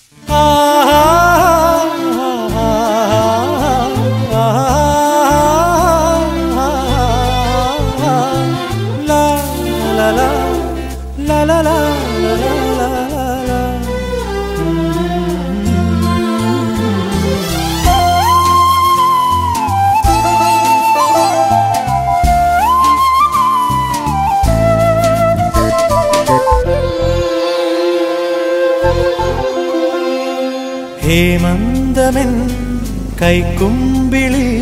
ഹേമന്തമൻ കൈക്കുമ്പിളിൽ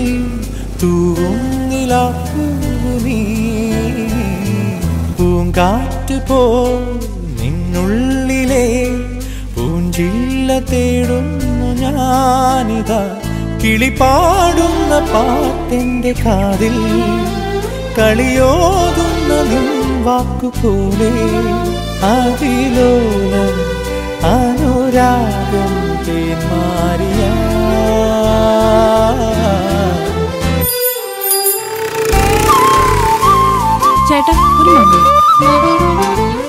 തൂങ്ങിലാപ്പൂ നീ പൂങ്കാറ്റ് പോ നിന്നുള്ളിലെ പൂഞ്ചില്ല തേടുന്നു ഞാനിതാ കിളിപാടുന്ന പാട്ടെന്റെ കാതിൽ കളിയോതുന്ന നിൻ വാക്കുപോലെ അതിലോലം അനുരാഗം തേന്മാരിയ ചേട്ടാ ഒരു മംഗളം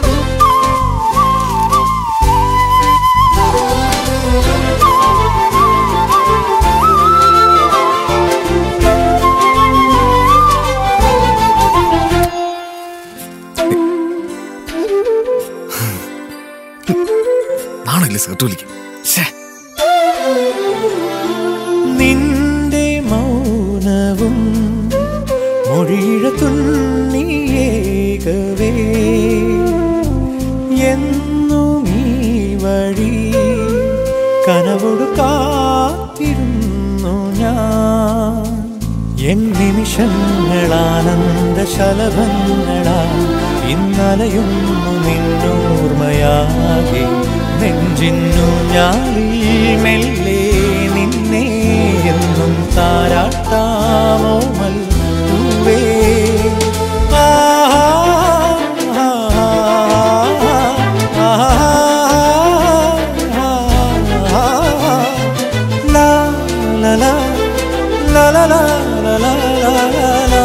നാണല്ലേ സെർട്ട് വിളിക്കും ശ്ശേ നിന്റെ മൗനവും മൊഴിഴ തുണ്ണിയേകവേ എന്നും ഈ വഴി കനവോട് കാത്തിരുന്നു ഞാൻ എൻ നിമിഷങ്ങളാനന്ദ ശലഭങ്ങളാ ഇന്നലയുന്നു നിന്നോർമ്മയാകെ നെഞ്ചിന്നു ഞാളിൽ മെല്ലെ നിന്നെ എന്നും താരാട്ടാമോ മൽവേ la la la la la la la la la la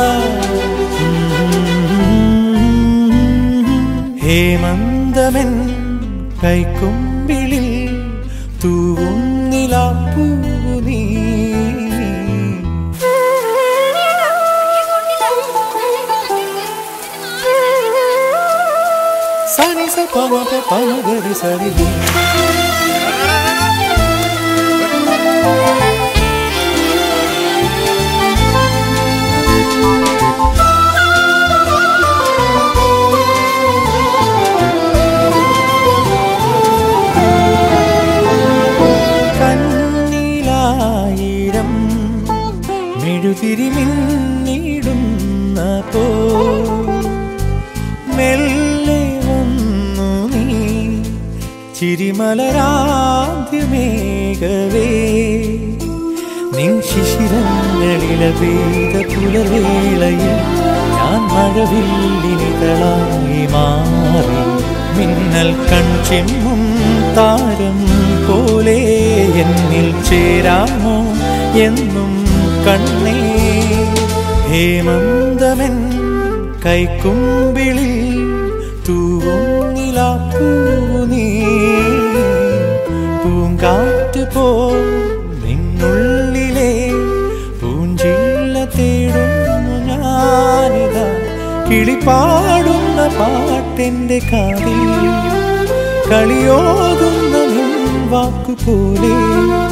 ഹേമന്തമൻ കൈക്കുമ്പിളിൽ തൂവുന്നിലാപ്പൂ നീ സനി സ പമ പ പമ ഗരി സരി നി. കണ്ണിലായിരം മെഴുതിരി മിന്നിടുന്ന പോ മെല്ലെ വന്നു നീ ചിരിമലരാദ്യമേകവേ നിൻ ശിശിരങ്ങളില പെയ്ത പുലവേളയിൽ ഞാൻ മഴവില്ലിനിതളായി മാറി മിന്നൽ കൺചെമ്മും താരം പോലെ എന്നിൽ ചേരാമോ എന്നും കണ്ണേ ഹേമന്തമൻ കൈക്കുമ്പിളിൽ തൂവുന്നിലാപ്പൂ നീ പൂങ്കാറ്റ് പോ നിന്നുള്ളിലെ പൂഞ്ചില്ല തേടുന്നു ഞാനിതാ കിളിപാടുന്ന പാട്ടെന്റെ കാതിൽ കളിയോതുന്ന നിൻ വാക്കുപോലെ